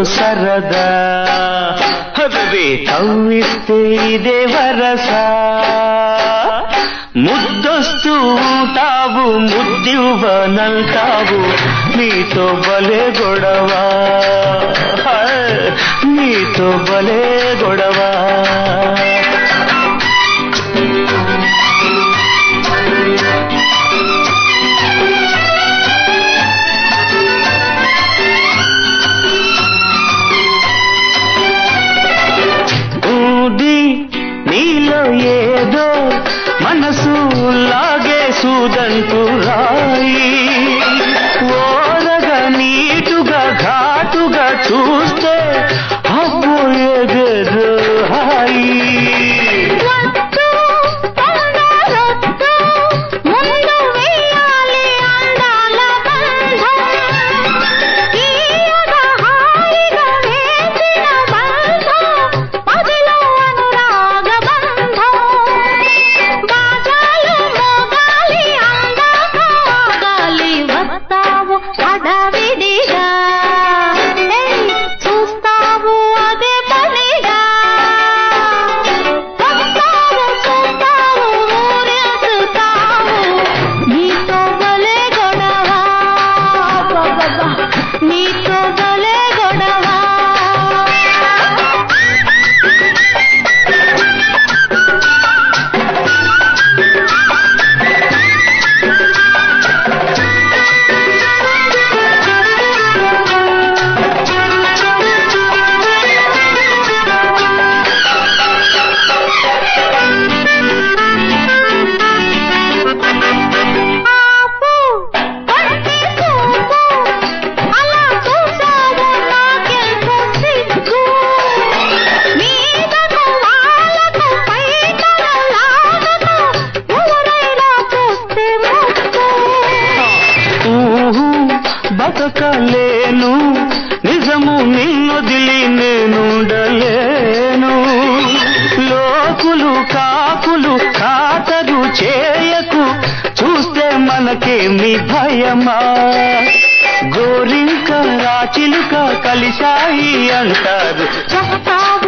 సరదా హబిబి కవ్విస్తే ఇదే వరస ముద్దొస్తూ ఉంటావు ముద్దివ్వనంటావు నీతో బలే గొడవ నీతో బలే గొడవ ఊది నీలో ఏదో మనసు లాగేసుదంటూ రాయి ఓరగా నీటుగా ఘాటుగా చూస్తే అబ్బోయేదేదో హాయి వద్దు తొందరొద్దు ముందు వెయ్యాలి అందాల బంధం తీయగా హాయిగా వేసిన బంధం పదిలో అనురాగ బంధం బాజాలు మోగాలి అందాక ఆగాలి వస్తావు హడావిడిగా ఏయ్, చూస్తావు అదే పనిగా వస్తావు చూస్తావు ఊరేగుతావు నీతో భలే గొడవ అబ్బబ్బబ్బా, నీతో భలే గొడవ ఆపు పట్టి చూపు అలా చూసావు నాకెంతో సిగ్గు మీదకు వాళ్ళకు పైటల లాగకు ఎవరైనా చూస్తే ముక్కు ఊహు బతకలేను నిజము నిన్నొదిలి నేనుండలేను లోకులు కాకులు ఖాతరు చేయకు చూస్తే మనకేమి భయమా గోరింక రాచిలుక కలిశాయి అంటారు చెప్తావు